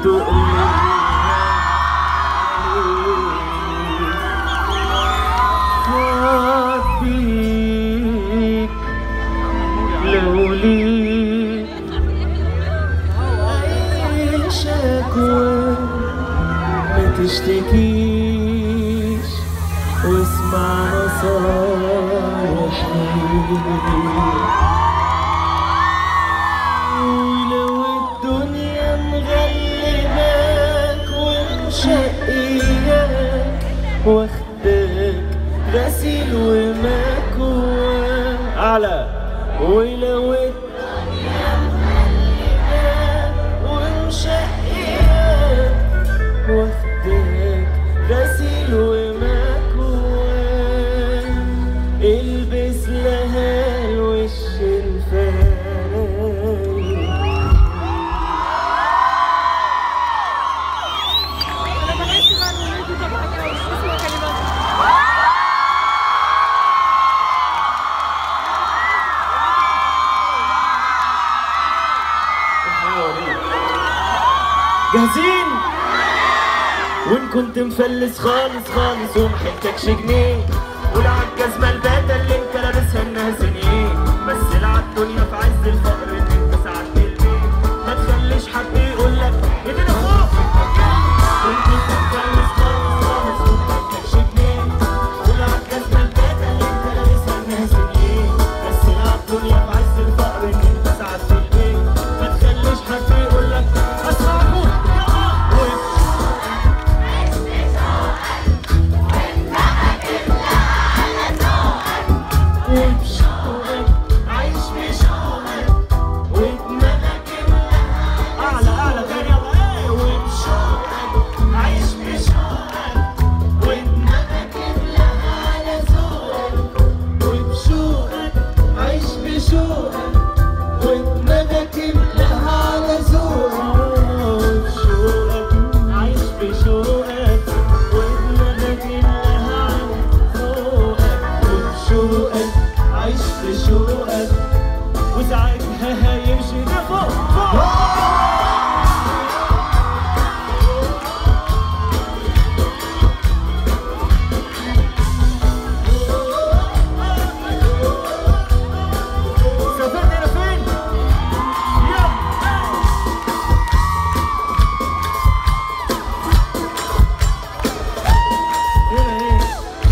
بيك لو ليك أي شكوى ما تشتكيش واسمع نصايحي ولو الدنيا مغلباك ومشقياك واخداك غسيل ومكواك أعلى ولو الدنيا مغلباك ومشقياك واخداك غسيل ومكواك البس لها الوش الفاني انا بحس بقى ان انتوا طبعا كده مش اسمع كلمات جاهزين وان كنت مفلس خالص خالص ومحتاجش جنيه قول عالجزمة الباتة اللي انت لابسها انها سنين مثل عالدنيا في عز الفقر ان انت سعدت البيت ما تخليش حد يقولك ايدينا فوق وان كنت مفلس خالص خالص ومحتاجش جنيه قول عالجزمة الباتة اللي انت لابسها انها سنين مثل عالدنيا في عز الفقر ان انت سعدت البيت ما تخليش حد يقولك اسمعكم وبشوقك عايش بشوقك ودماغك اعلى اعلى تاني يلا ايه وبشوقك عايش بشوقك ودماغك على ذوقك وبشوقك عايش بشوقك ودماغك املاها على ذوقك وبشوقك عايش بشوقك ودماغك املاها على ذوقك وبشوقك عايش بشوقك وساعتها هيمشي ده فوق فوق سافرت هنا فين؟ يلا هنا ايه؟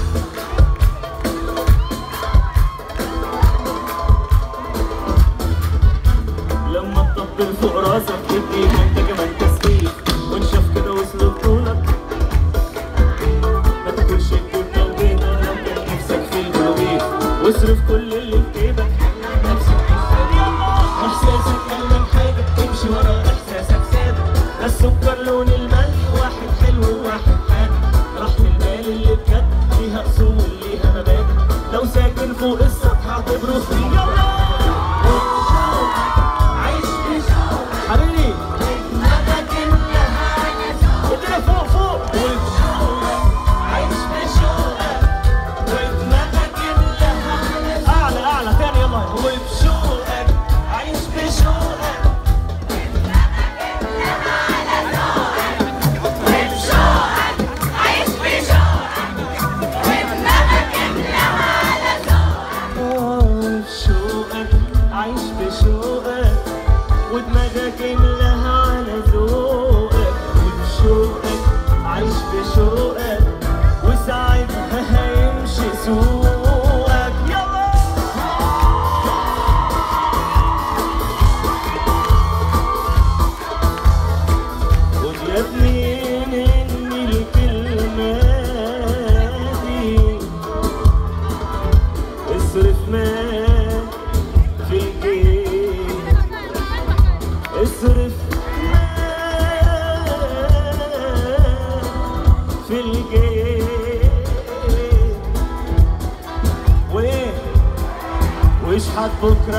لما تطبل فوق راسك تدي انت كمان تسقيف وانشف كده وصل طولك ما تاكلش الجبنه البيضاء لو كان نفسك في البلوبيف واصرف كل اللي في جيبك نفسك احساسك اهم حاجه امشي ورا احساسك ثابت السكر لون الملح واحد حلو وواحد حادق راحة البال اللي بجد ليها اصول ليها مبادئ لو ساكن فوق السطح اعتبره يلا عايش بشوقك حبيبي دماغك ادينا فوق فوق وبشوقك عايش بشوقك ودماغك اعلى اعلى تاني يلا وبشوقك عايش بشوقك بشوقك عايش بشوقك ودماغك املاها على ذوقك وبشوقك عايش بشوقك وساعتها هيمشي سوقك يلا خد يا ابني مني الكلمة دي اصرف ما في الجيب اصرف ما في الجيب وايه واشحت بكره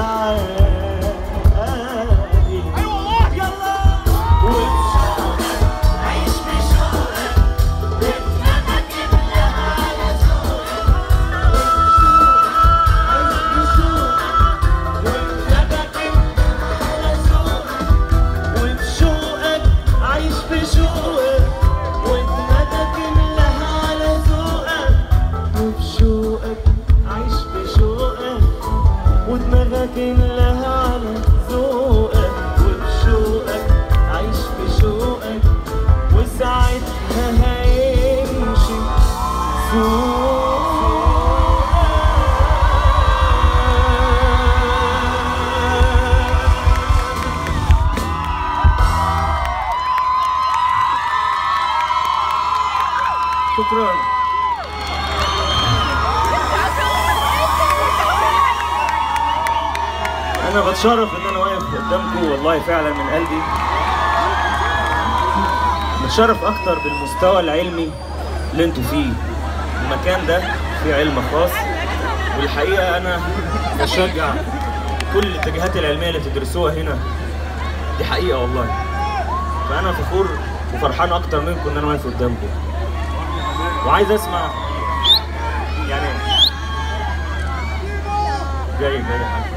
عادي ايوه والله يلا وبشوقك عيش بشوقك ودماغك املاها على ذوقك عيش بشوقك ودماغك املاها على ذوقك وبشوقك عيش شكرا انا بتشرف ان انا واقف قدامكم والله فعلا من قلبي متشرف اكتر بالمستوى العلمي اللي انتوا فيه المكان ده فيه علم خاص والحقيقه انا بشجع كل الاتجاهات العلميه اللي بتدرسوها هنا دي حقيقه والله فانا فخور وفرحان اكتر منكم ان انا واقف قدامكم وعايز اسمع يعني جاي جاي يا حاج.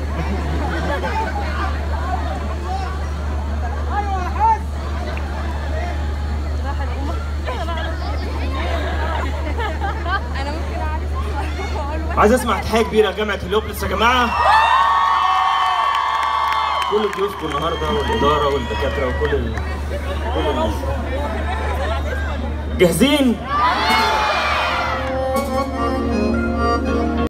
انا ممكن اعرف اقول واحد عايز اسمع تحيه كبيره لجامعه هليوبلس يا جماعه كل ضيوفكم النهارده والاداره والدكاتره وكل ال... كل الناس جاهزين